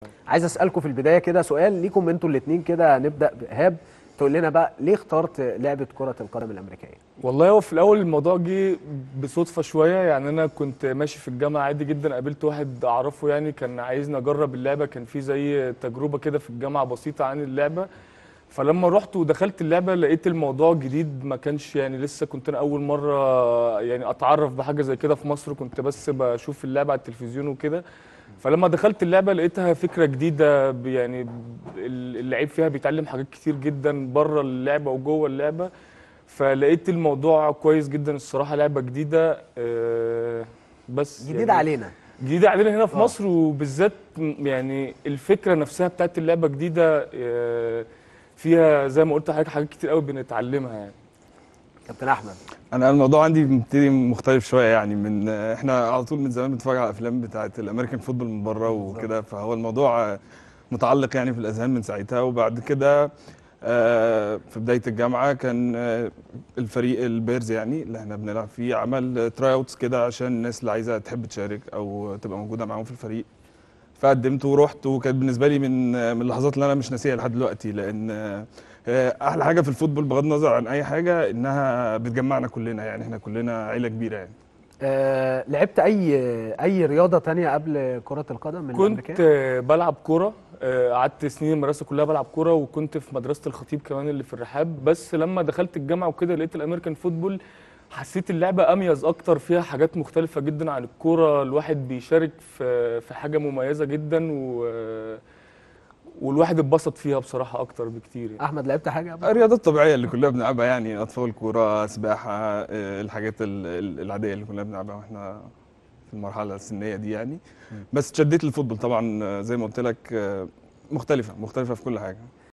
عايز اسالكم في البدايه كده سؤال ليكم انتوا الاثنين كده نبدا بايهاب تقول لنا بقى ليه اخترت لعبه كره القدم الامريكيه والله هو في الاول الموضوع جه بصدفه شويه يعني انا كنت ماشي في الجامعه عادي جدا قابلت واحد اعرفه يعني كان عايزني اجرب اللعبه كان في زي تجربه كده في الجامعه بسيطه عن اللعبه فلما رحت ودخلت اللعبه لقيت الموضوع جديد ما كانش يعني لسه كنت انا اول مره يعني اتعرف بحاجه زي كده في مصر كنت بس بشوف اللعبه على التلفزيون وكده فلما دخلت اللعبه لقيتها فكره جديده ب- يعني ب- اللعيب فيها بيتعلم حاجات كتير جدا بره اللعبه وجوه اللعبه فلقيت الموضوع كويس جدا الصراحه لعبه جديده آه، بس جديد يعني علينا جديده علينا هنا في آه. مصر وبالذات م- يعني الفكره نفسها بتاعت اللعبه جديده آه، فيها زي ما قلت لحضرتك حاجات كتير قوي بنتعلمها يعني كابتن احمد انا الموضوع عندي مبتدي مختلف شويه يعني من احنا على طول من زمان بنتفرج على افلام بتاعه الامريكان فوتبول من بره وكده فهو الموضوع متعلق يعني في الاذهان من ساعتها وبعد كده آه، في بدايه الجامعه كان آه، الفريق البيرز يعني اللي احنا بنلعب فيه عمل تراي اوتس كده عشان الناس اللي عايزه تحب تشارك او تبقى موجوده معاهم في الفريق فقدمت ورحت وكانت بالنسبه لي من من اللحظات اللي انا مش ناسيها لحد دلوقتي لان آه، احلى حاجه في الفوتبول بغض النظر عن اي حاجه انها بتجمعنا كلنا يعني احنا كلنا عيله كبيره يعني آه لعبت اي اي رياضه تانية قبل كره القدم من كنت الامريكيه آه، بلعب كوره آه، قعدت سنين المدرسه كلها بلعب كوره وكنت في مدرسه الخطيب كمان اللي في الرحاب بس لما دخلت الجامعه وكده لقيت الامريكان فوتبول حسيت اللعبه اميز اكتر فيها حاجات مختلفه جدا عن الكوره الواحد بيشارك في في حاجه مميزه جدا و والواحد اتبسط فيها بصراحه اكتر بكتير يعني. احمد لعبت حاجه قبل الرياضات الطبيعيه اللي كلنا بنلعبها يعني اطفال كوره سباحه آه، الحاجات ال- ال- العاديه اللي كلنا بنلعبها واحنا في المرحله السنيه دي يعني بس اتشديت للفوتبول طبعا آه، زي ما قلت لك آه، مختلفه مختلفه في كل حاجه